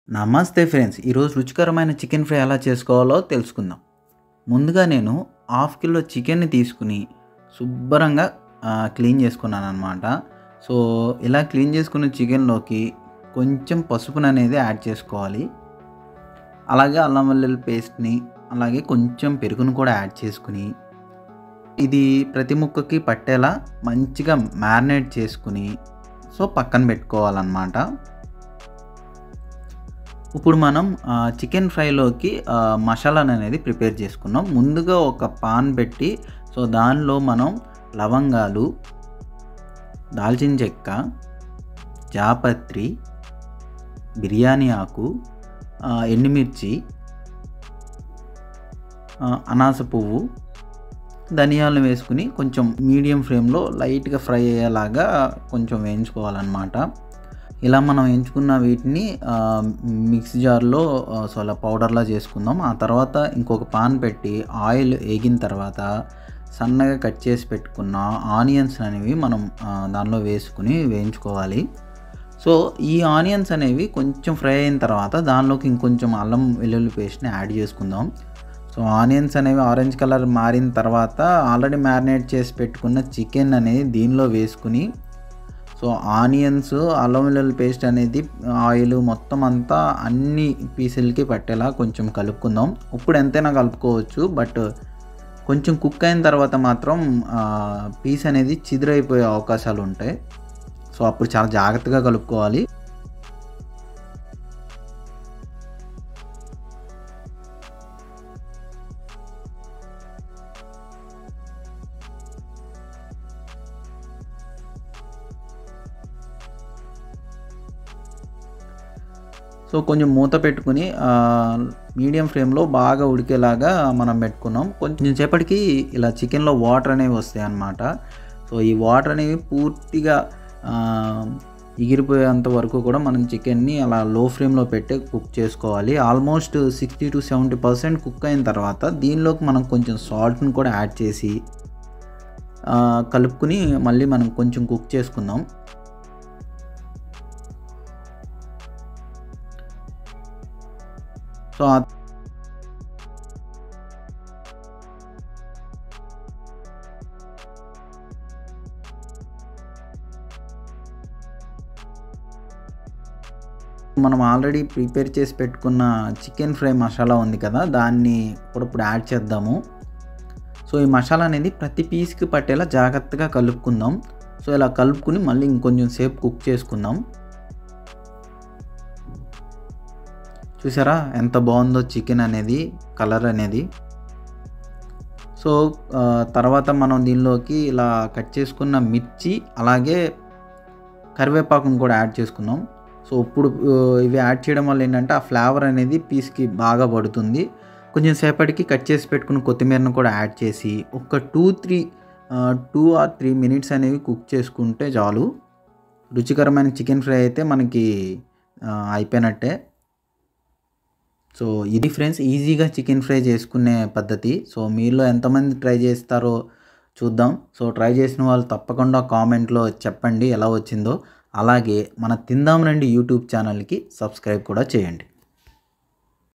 నమస్తే ఫ్రెండ్స్ ఈరోజు రుచికరమైన చికెన్ ఫ్రై ఎలా చేసుకోవాలో తెలుసుకుందాం ముందుగా నేను హాఫ్ కిలో చికెన్ని తీసుకుని శుభ్రంగా ఆ, క్లీన్ చేసుకున్నాను అనమాట సో ఇలా క్లీన్ చేసుకున్న చికెన్లోకి కొంచెం పసుపును అనేది యాడ్ చేసుకోవాలి అలాగే అల్లం వెల్లుల్లి పేస్ట్ని అలాగే కొంచెం పెరుగును కూడా యాడ్ చేసుకుని ఇది ప్రతి ముక్కకి పట్టేలా మంచిగా మ్యారినేట్ చేసుకుని సో పక్కన పెట్టుకోవాలన్నమాట ఇప్పుడు మనం ఆ, చికెన్ ఫ్రైలోకి ఆ, మసాలాను అనేది ప్రిపేర్ చేసుకున్నాం ముందుగా ఒక పాన్ పెట్టి సో దానిలో మనం లవంగాలు దాల్చిన చెక్క జాపత్రి బిర్యానీ ఆకు ఆ, ఎండుమిర్చి ఆ, అనాస పువ్వు ధనియాలు వేసుకుని కొంచెం మీడియం ఫ్లేమ్లో లైట్గా ఫ్రై అయ్యేలాగా కొంచెం వేయించుకోవాలన్నమాట ఇలా మనం ఎంచుకున్న వీటిని ఆ, మిక్సీ జార్లో ఆ, సో అలా పౌడర్లా చేసుకుందాం ఆ తర్వాత ఇంకొక పాన్ పెట్టి ఆయిల్ వేగిన తర్వాత సన్నగా కట్ చేసి పెట్టుకున్న ఆనియన్స్ అనేవి మనం ఆ, దానిలో వేసుకుని వేయించుకోవాలి సో ఈ ఆనియన్స్ అనేవి కొంచెం ఫ్రై అయిన తర్వాత దానిలోకి ఇంకొంచెం అల్లం వెల్లుల్లి పేస్ట్ని యాడ్ చేసుకుందాం సో ఆనియన్స్ అనేవి ఆరెంజ్ కలర్ మారిన తర్వాత ఆల్రెడీ మ్యారినేట్ చేసి పెట్టుకున్న చికెన్ అనేది దీనిలో వేసుకుని సో ఆనియన్స్ అల్లం వెల్లుల్లి పేస్ట్ అనేది ఆయిల్ మొత్తం అంతా అన్ని పీసులకి పట్టేలా కొంచెం కలుపుకుందాం ఇప్పుడు ఎంతైనా కలుపుకోవచ్చు బట్ కొంచెం కుక్ అయిన తర్వాత మాత్రం పీస్ అనేది చిదిరైపోయే అవకాశాలు ఉంటాయి సో అప్పుడు చాలా జాగ్రత్తగా కలుపుకోవాలి సో కొంచెం మూత పెట్టుకుని మీడియం ఫ్లేమ్లో బాగా ఉడికేలాగా మనం పెట్టుకున్నాం కొంచెం సేపటికి ఇలా చికెన్లో వాటర్ అనేవి వస్తాయి అన్నమాట సో ఈ వాటర్ అనేవి పూర్తిగా ఆ, ఎగిరిపోయేంత వరకు కూడా మనం చికెన్ని అలా లో ఫ్లేమ్లో పెట్టి కుక్ చేసుకోవాలి almost sixty to seventy percent cook అయిన తర్వాత దీనిలోకి మనం కొంచెం సాల్ట్ని కూడా యాడ్ చేసి ఆ, కలుపుకుని మళ్ళీ మనం కొంచెం కుక్ చేసుకుందాం సో ఆ మనం ఆల్రెడీ ప్రిపేర్ చేసి పెట్టుకున్న చికెన్ ఫ్రై మసాలా ఉంది కదా దాన్ని ఇప్పుడప్పుడు యాడ్ చేద్దాము సో ఈ మసాలా అనేది ప్రతి పీస్కి పట్టేలా జాగ్రత్తగా కలుపుకుందాం సో ఇలా కలుపుకుని మళ్ళీ ఇంకొంచెం సేపు కుక్ చేసుకుందాం చూసారా ఎంత బాగుందో చికెన్ అనేది కలర్ అనేది సో ఆ, తర్వాత మనం దీనిలోకి ఇలా కట్ చేసుకున్న మిర్చి అలాగే కరివేపాకును కూడా యాడ్ చేసుకుందాం సో ఇప్పుడు ఆ, ఇవి యాడ్ చేయడం వల్ల ఏంటంటే ఆ ఫ్లేవర్ అనేది పీస్కి బాగా పడుతుంది కొంచెం సేపటికి కట్ చేసి పెట్టుకున్న కొత్తిమీరను కూడా యాడ్ చేసి ఒక two three two or three minutes అనేవి కుక్ చేసుకుంటే చాలు రుచికరమైన చికెన్ ఫ్రై అయితే మనకి ఆ, అయిపోయినట్టే సో ఇది ఫ్రెండ్స్ ఈజీగా చికెన్ ఫ్రై చేసుకునే పద్ధతి సో మీలో ఎంతమంది ట్రై చేస్తారో చూద్దాం సో ట్రై చేసిన వాళ్ళు తప్పకుండా కామెంట్లో చెప్పండి ఎలా వచ్చిందో అలాగే మన తిందాం రండి యూట్యూబ్ ఛానల్కి సబ్స్క్రైబ్ కూడా చేయండి